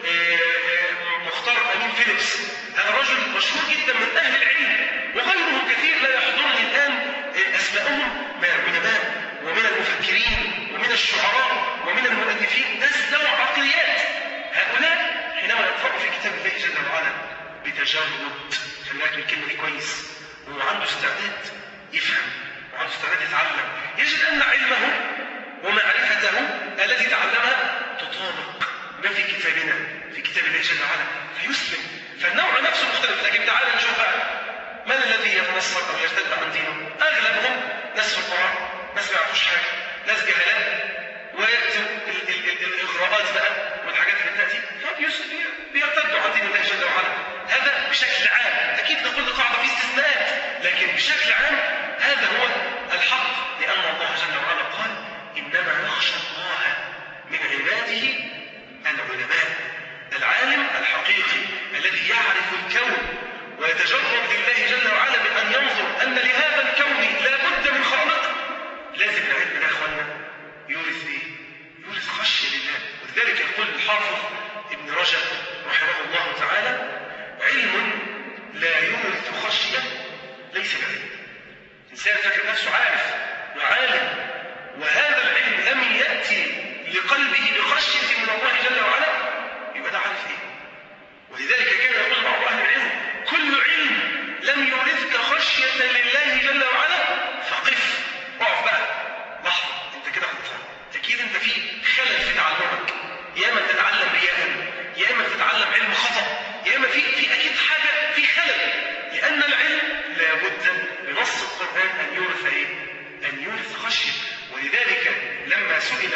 مختار امين فيليبس هذا الرجل مشهور جدا من اهل العلم وغيرهم كثير لا يحضرني الان اسماءهم من العلماء ومن المفكرين ومن الشعراء ومن المؤلفين ناس ذوي عقليات هؤلاء حينما يقرأوا في كتاب الله جل وعلا بتجرد خلي بالك من الكلمه دي كويس وهو عنده استعداد يفهم وعنده استعداد يتعلم يجد ان علمه ومعرفته التي تعلمها تطابق ما في كتابنا في كتاب الله جل وعلا فيسلم فالنوع نفسه مختلف لكن تعال نشوف بقى من الذي يتنصر او يرتد عن دينه؟ اغلبهم ناس في القران ناس ما يعرفوش حاجه ناس جهلات ويكتب ال- ال- ال- الاغراءات بقى والحاجات اللي بتاتي فبيرتدوا عن دين الله جل وعلا هذا بشكل عام اكيد لكل قاعده في استثناءات لكن بشكل عام هذا هو الحق لان الله جل وعلا قال انما يخشى الله من عباده العلماء العالم الحقيقي الذي يعرف الكون ويتجرد لله جل وعلا بأن ينظر أن لهذا الكون لا بد من خالق لازم العلم ده يا اخوانا يورث ايه؟ يورث خشية لله ولذلك يقول الحافظ ابن رجب رحمه الله تعالى علم لا يورث خشية ليس بعلم إنسان فاكر نفسه عارف وعالم وهذا العلم لم يأتي لقلبه بخشية من الله جل وعلا يبقى ده عارف ايه؟ ولذلك كان يقول بعض اهل العلم كل علم لم يورثك خشيه لله جل وعلا فقف اقف بقى لحظه انت كده غلطان اكيد انت في خلل في تعلمك يا اما تتعلم رياء يا اما تتعلم علم خطا يا اما في في اكيد حاجه في خلل لان العلم لابد بنص القران ان يورث ايه؟ ان يورث خشيه ولذلك لما سئل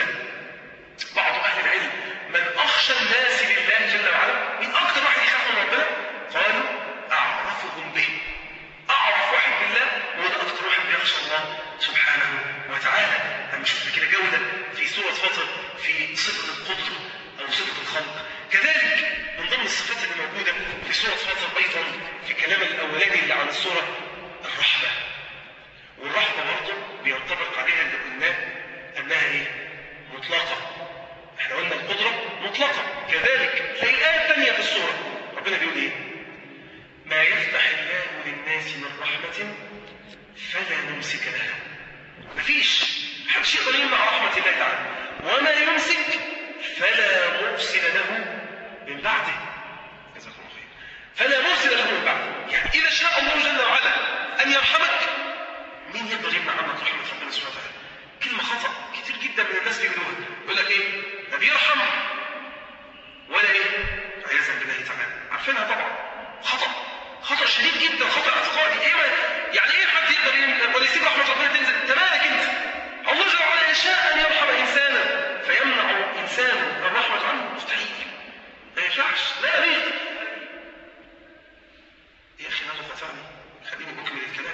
بعض أهل العلم من أخشى الناس لله جل وعلا من أكثر واحد يخاف من ربنا قالوا أعرفهم به أعرف واحد بالله وده أكثر واحد بيخشى الله سبحانه وتعالى أنا شفت كده جودة في سورة فاطر في صفة القدرة أو صفة الخلق كذلك من ضمن الصفات اللي موجودة في سورة فاطر أيضا في كلام الأولاني اللي عن السورة الرحمة والرحمة برضه بينطبق عليها اللي قلناه أنها إيه؟ مطلقة احنا قلنا القدرة مطلقة كذلك في آية ثانية في السورة ربنا بيقول ايه ما يفتح الله للناس من رحمة فلا ممسك لها مفيش محدش يقدر يمنع رحمة الله تعالى وما يمسك فلا مرسل له من بعده جزاكم الله خير فلا مرسل له من بعده يعني إذا شاء الله جل وعلا أن يرحمك مين يقدر يمنع عنك رحمة ربنا سبحانه وتعالى كلمة خطأ كتير جدا من الناس بيقولوها يقول لك ايه لا بيرحم ولا ايه عياذا بالله تعالى عارفينها طبعا خطأ خطأ شديد جدا خطأ اعتقادي ايه ما يعني ايه حد يقدر يمنع ولا يسيب رحمة ربنا تنزل انت مالك انت الله جل وعلا يشاء ان يرحم انسانا فيمنع انسان الرحمة عنه مستحيل ما ينفعش لا يليق يا اخي انا قطعني خليني اكمل الكلام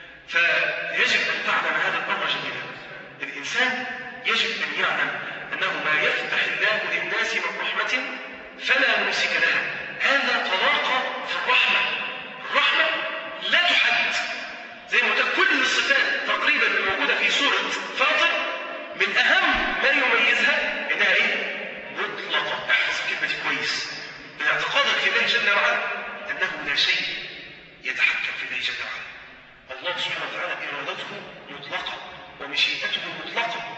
فيجب ان تعلم هذا الامر جيدا الإنسان يجب أن يعلم أنه ما يفتح الله للناس من رحمة فلا ممسك لها هذا طلاقة في الرحمة الرحمة لا تحد زي ما قلت كل الصفات تقريبا الموجودة في سورة فاطر من أهم ما يميزها إنها إيه؟ مطلقة احفظ الكلمة دي كويس من اعتقادك في الله جل وعلا أنه لا شيء يتحكم في الله جل وعلا الله سبحانه وتعالى إرادته مطلقة ومشيئته مطلقة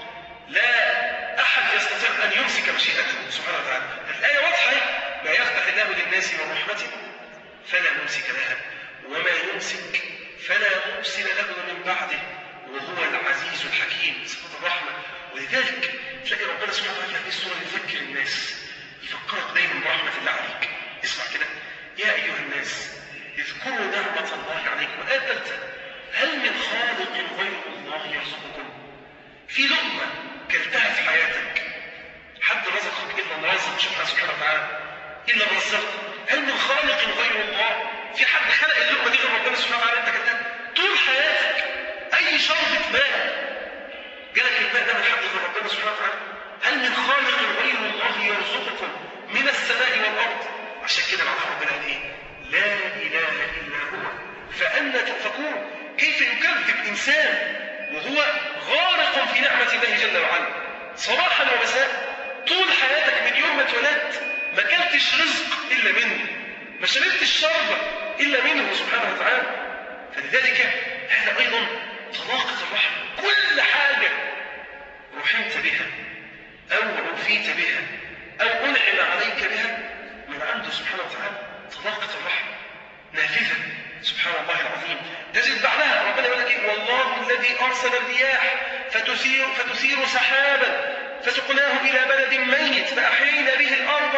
لا أحد يستطيع أن يمسك مشيئته سبحانه وتعالى الآية واضحة ما يفتح الله للناس من رحمة فلا ممسك لها وما يمسك فلا مرسل له من بعده وهو العزيز الحكيم صفة الرحمة ولذلك تلاقي ربنا سبحانه وتعالى في السورة يذكر الناس يفكرك دايما برحمة الله عليك اسمع كده يا أيها الناس اذكروا نعمة الله عليكم الآية الثالثة هل من خالق غير الله يرزقكم في لقمة كلتها في حياتك حد رزقك إلا الرازق سبحانه وتعالى إلا الرزاق هل من خالق غير الله في حد خلق اللقمة دي غير ربنا سبحانه وتعالى أنت كلتها طول حياتك أي شربة ماء جالك الماء ده من حد غير ربنا سبحانه وتعالى هل من خالق غير الله يرزقكم من السماء والأرض عشان كده بعد ربنا قال إيه لا إله إلا هو فأنا تؤفكون كيف يكذب إنسان وهو غارق في نعمة الله جل وعلا صباحا ومساء طول حياتك من يوم ما اتولدت ما كلتش رزق إلا منه ما شربتش شربة إلا منه سبحانه وتعالى فلذلك هذا أيضا طلاقة الرحمة كل حاجة رحمت بها أو عفيت بها أو أنعم عليك بها من عنده سبحانه وتعالى طلاقة الرحمة نافذة سبحان الله العظيم تجد بعدها ربنا يقول لك ايه والله الذي ارسل الرياح فتثير فتثير سحابا فسقناه الى بلد ميت فاحيينا به الارض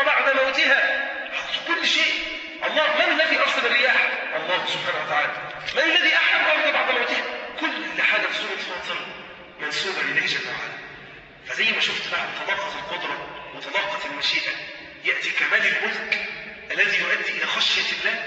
منسوبة لله جل وعلا فزي ما شفت بعد تضاقت القدرة وتضاقت المشيئة يأتي كمال الملك الذي يؤدي إلى خشية الله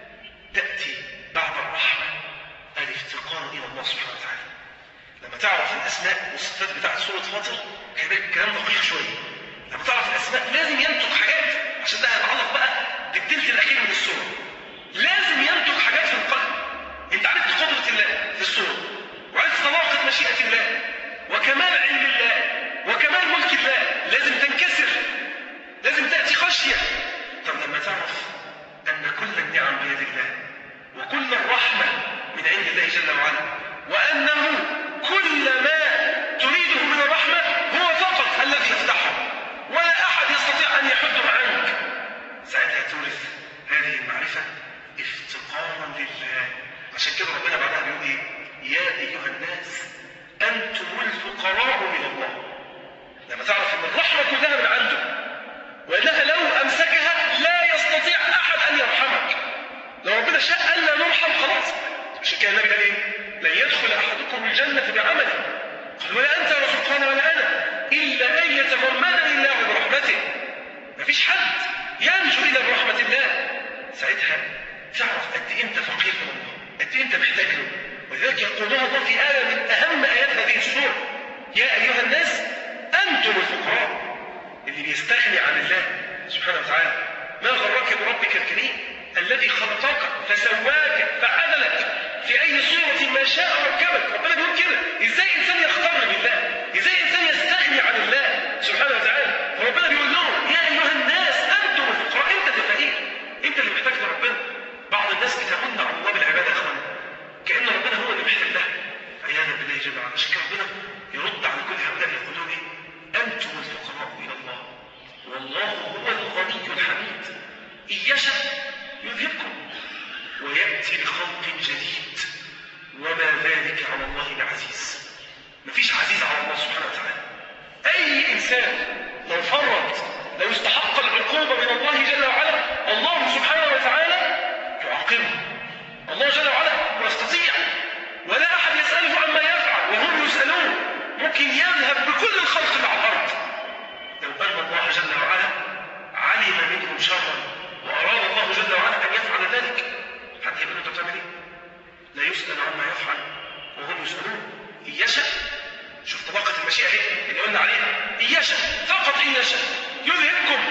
تأتي بعد الرحمة الافتقار إلى الله سبحانه وتعالى لما تعرف الأسماء والصفات بتاعت سورة فاطر كلام دقيق شوية لما تعرف الأسماء لازم ينطق حاجات عشان ده هيتعلق بقى بالتلت الأخير من السورة لازم ينطق حاجات في القلب انت عرفت قدرة الله في السورة وعرفت طلاقة مشيئة الله وكمال علم الله وكمال ملك الله لازم تنكسر لازم تأتي خشية طب لما تعرف أن كل النعم بيد الله وكل الرحمة من عند الله جل وعلا وأنه كل ما تريده من الرحمة هو فقط الذي يفتحه ولا أحد يستطيع أن يحده عنك ساعتها تورث هذه المعرفة افتقارا لله عشان كده ربنا بعدها بيقول ايه يا ايها الناس انتم الفقراء من الله لما تعرف ان الرحمه كلها من عنده وانها لو امسكها لا يستطيع احد ان يرحمك لو ربنا شاء الا نرحم خلاص عشان كده النبي قال ايه لن يدخل احدكم الجنه بعمله قال ولا انت يا رسول قال ولا انا الا ان يتغمدني الله برحمته مفيش حد ينجو الا برحمه الله ساعتها تعرف قد ايه انت فقير من الله قد ايه انت محتاج له ولذلك يقولها الله في آية من أهم آيات هذه السورة يا أيها الناس أنتم الفقراء اللي بيستغني عن الله سبحانه وتعالى ما غرك بربك الكريم الذي خلقك فسواك فعدلك في أي صورة ما شاء ركبك ربنا بيقول كده إزاي إنسان يختار بالله إزاي إنسان يستغني عن الله سبحانه وتعالى فربنا بيقول لهم يا أيها الناس أنتم الفقراء أنت اللي فقير أنت اللي محتاج لربنا بعض الناس بتمن على الله بالعبادة يا اخوان كأن ربنا هو اللي محتاج لها عياذا بالله جل وعلا عشان كده ربنا يرد على كل هؤلاء يقولون ايه انتم الفقراء الى الله والله هو الغني الحميد ان يشاء يذهبكم وياتي بخلق جديد وما ذلك على الله بعزيز مفيش عزيز على الله سبحانه وتعالى اي انسان لو فرط لو استحق العقوبه من الله جل وعلا الله سبحانه وتعالى يعاقبه الله جل وعلا يستطيع ولا أحد يسأله عما يفعل وهم يسألون ممكن يذهب بكل الخلق اللي على الأرض لو أن الله جل وعلا علم منهم شرا وأراد الله جل وعلا أن يفعل ذلك حد يقول أنت بتعمل إيه؟ لا يسأل عما يفعل وهم يسألون إن يشاء شوف طبقة المشيئة اهي اللي قلنا عليها إن يشاء فقط إن يشاء يذهبكم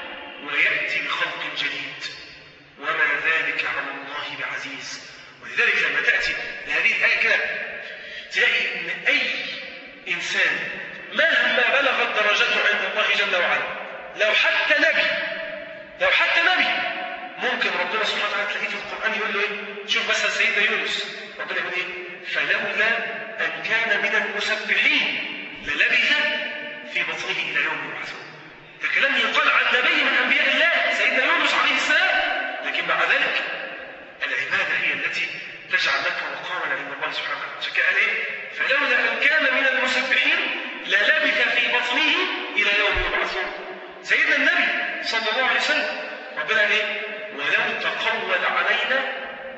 ويأتي بخلق جديد وما ذلك على الله بعزيز ولذلك لما تأتي لهذه الآية كده تلاقي أن أي إنسان مهما بلغت درجته عند الله جل وعلا لو حتى نبي لو حتى نبي ممكن ربنا سبحانه وتعالى تلاقيه في القرآن يقول له إيه؟ شوف مثلا سيدنا يونس ربنا يقول إيه؟ فلولا أن كان من المسبحين للبث في بطنه إلى يوم يبعثون ده كلام يقال عن نبي من أنبياء الله سيدنا يونس عليه السلام لكن مع ذلك العبادة هي التي تجعل لك مقاما عند الله سبحانه وتعالى عشان كده قال ايه فلولا ان كان من المسبحين للبث في بطنه الى يوم يبعثون سيدنا النبي صلى الله عليه وسلم ربنا قال ايه ولو تقول علينا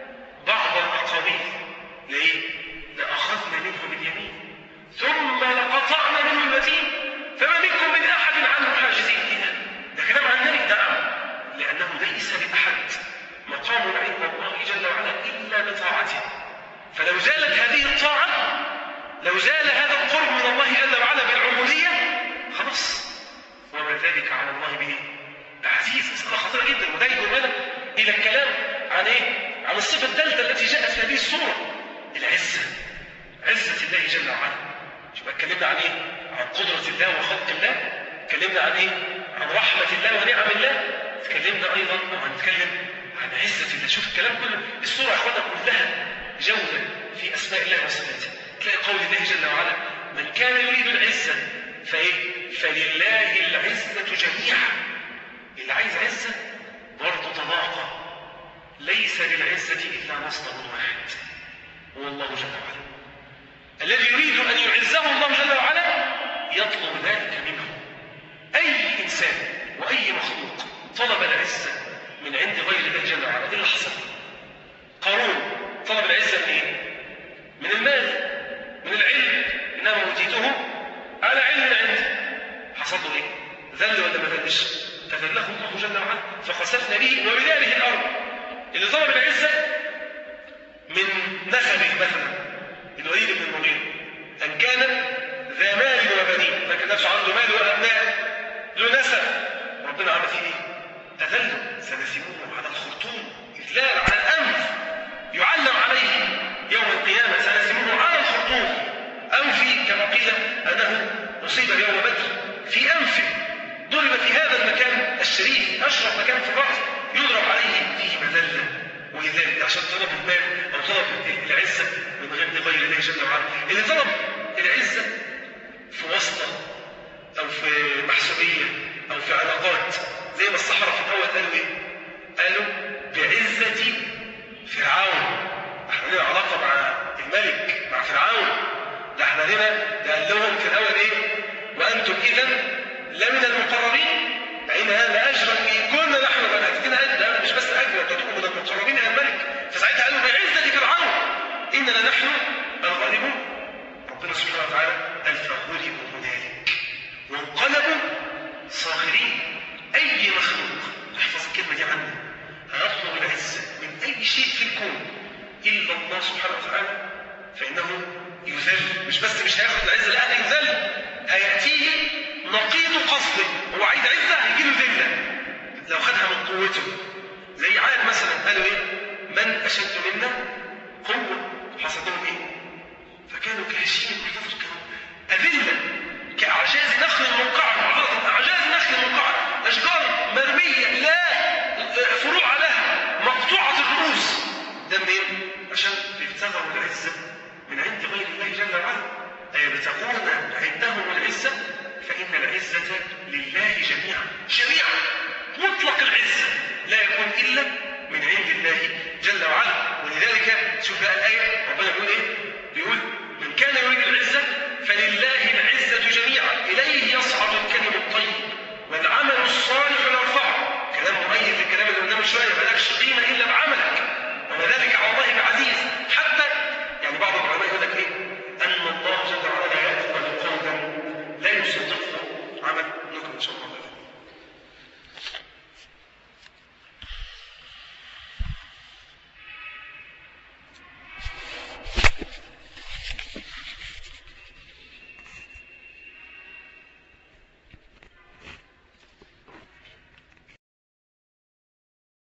بعض الاقاويل ليه لاخذنا منه باليمين ثم لقطعنا منه الوتين فما منكم من احد عنه حاجزين ده كلام عن النبي نعم لانه ليس لاحد مقام عند الله جل وعلا إلا بطاعته فلو زالت هذه الطاعة لو زال هذا القرب من الله جل وعلا بالعبودية خلاص وما ذلك على الله به عزيز مسألة خطيرة جدا وده يجرنا إلى الكلام عن إيه؟ عن الصفة الثالثة التي جاءت في هذه الصورة العزة عزة الله جل وعلا شوف اتكلمنا عن إيه؟ عن قدرة الله وخلق الله اتكلمنا عن إيه؟ عن رحمة الله ونعم الله اتكلمنا أيضا أو هنتكلم عن عزة الله شوف الكلام كله الصورة يا اخوانا كلها جودة في أسماء الله وصفاته تلاقي قول الله جل وعلا من كان يريد العزة فإيه؟ فلله العزة جميعا اللي عايز عزة برضه طلاقة ليس للعزة إلا مصدر واحد هو الله جل وعلا الذي يريد أن يعزه الله جل وعلا يطلب ذلك منه أي إنسان وأي مخلوق طلب العزة من عند غير الله جل وعلا ايه اللي حصل قارون طلب العزه من ايه من المال من العلم انما اوتيته عنه فخسفنا به وبداره الأرض اللي طلب العزة من نسبه مثلا الوليد بن المغيرة أن كان ذا مال وبنين ما كانش عنده مال وأبناء له نسب ربنا عمل فيه ايه؟ أذله سنسموه على الخرطوم إذلال على الأنف يعلم عليه يوم القيامة سنسموه على الخرطوم أنفي كما قيل أنه أصيب يوم بدر في أنفه ضرب في هذا المكان الشريف أشرف مكان في الرأس يضرب عليه فيه مذلة وإذلال عشان طلب المال أو طلب العزة من غير غير الله جل وعلا اللي طلب العزة في واسطة أو في محسوبية أو في علاقات زي ما الصحراء في الأول قالوا إيه؟ قالوا بعزة فرعون احنا لنا علاقة مع الملك مع فرعون ده احنا هنا ده قال لهم في الأول إيه؟ وأنتم إذا لمن المقربين فإن هذا أجرا إن كنا نحن من هتدينا أجر لا مش بس أجر أنتم من المقربين إلى الملك فساعتها قالوا بعزة فرعون إننا نحن الغالبون ربنا سبحانه وتعالى قال فغلبوا هنالك وانقلبوا صاغرين أي مخلوق احفظ الكلمة دي عني هيطلب العزة من أي شيء في الكون إلا الله سبحانه وتعالى فإنه يذل مش بس مش هياخد العزة لا هيذل هيأتيه نقيض قصده هو عايز عزة هيجيله ذلة لو خدها من قوته زي عاد مثلا قالوا ايه من أشد منا قوة حصدهم ايه فكانوا كهشيم الحفظ كانوا أذلة كأعجاز نخل منقعر معرضة أعجاز نخل منقعر أشجار مرمية لا فروع لها مقطوعة الرؤوس ده منين؟ عشان ابتغوا العزة من عند غير الله جل وعلا أيبتغون عندهم العزة فإن العزة لله جميعا جميعا